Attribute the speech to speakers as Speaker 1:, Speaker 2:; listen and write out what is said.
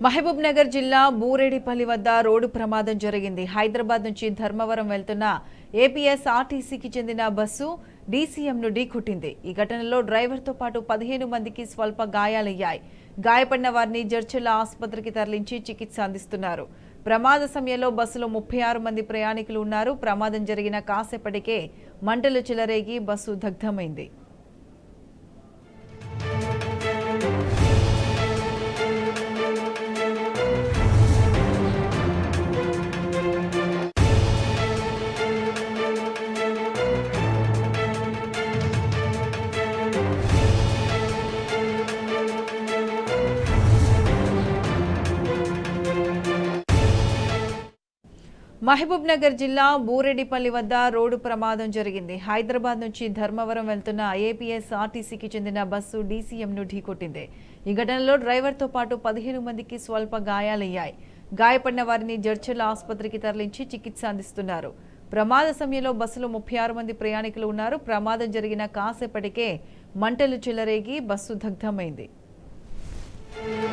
Speaker 1: మహబూబ్ నగర్ జిల్లా బూరేడిపల్లి వద్ద రోడ్డు ప్రమాదం జరిగింది హైదరాబాద్ నుంచి ధర్మవరం వెళ్తున్న ఏపీఎస్ ఆర్టీసీకి చెందిన బస్సు డీసీఎంను ఢీకొట్టింది ఈ ఘటనలో డ్రైవర్తో పాటు పదిహేను మందికి స్వల్ప గాయాలయ్యాయి గాయపడిన వారిని జడ్చెల్ల ఆసుపత్రికి తరలించి చికిత్స అందిస్తున్నారు ప్రమాద సమయంలో బస్సులో ముప్పై ఆరు మంది ప్రయాణికులు ఉన్నారు ప్రమాదం జరిగిన కాసేపటికే మంటలు చెలరేగి బస్సు దగ్ధమైంది మహబూబ్ నగర్ జిల్లా బూరెడ్డిపల్లి వద్ద రోడ్డు ప్రమాదం జరిగింది హైదరాబాద్ నుంచి ధర్మవరం వెళ్తున్న ఏపీఎస్ ఆర్టీసీకి చెందిన బస్సు డీసీఎంను ఢీకొట్టింది ఈ ఘటనలో డ్రైవర్తో పాటు పదిహేను మందికి స్వల్ప గాయాలయ్యాయి గాయపడిన వారిని జడ్చెల్ల ఆసుపత్రికి తరలించి చికిత్స అందిస్తున్నారు ప్రమాద సమయంలో బస్సులో ముప్పై ఆరు మంది ప్రయాణికులు ఉన్నారు ప్రమాదం జరిగిన కాసేపటికే మంటలు చెలరేగి బస్సు దగ్ధమైంది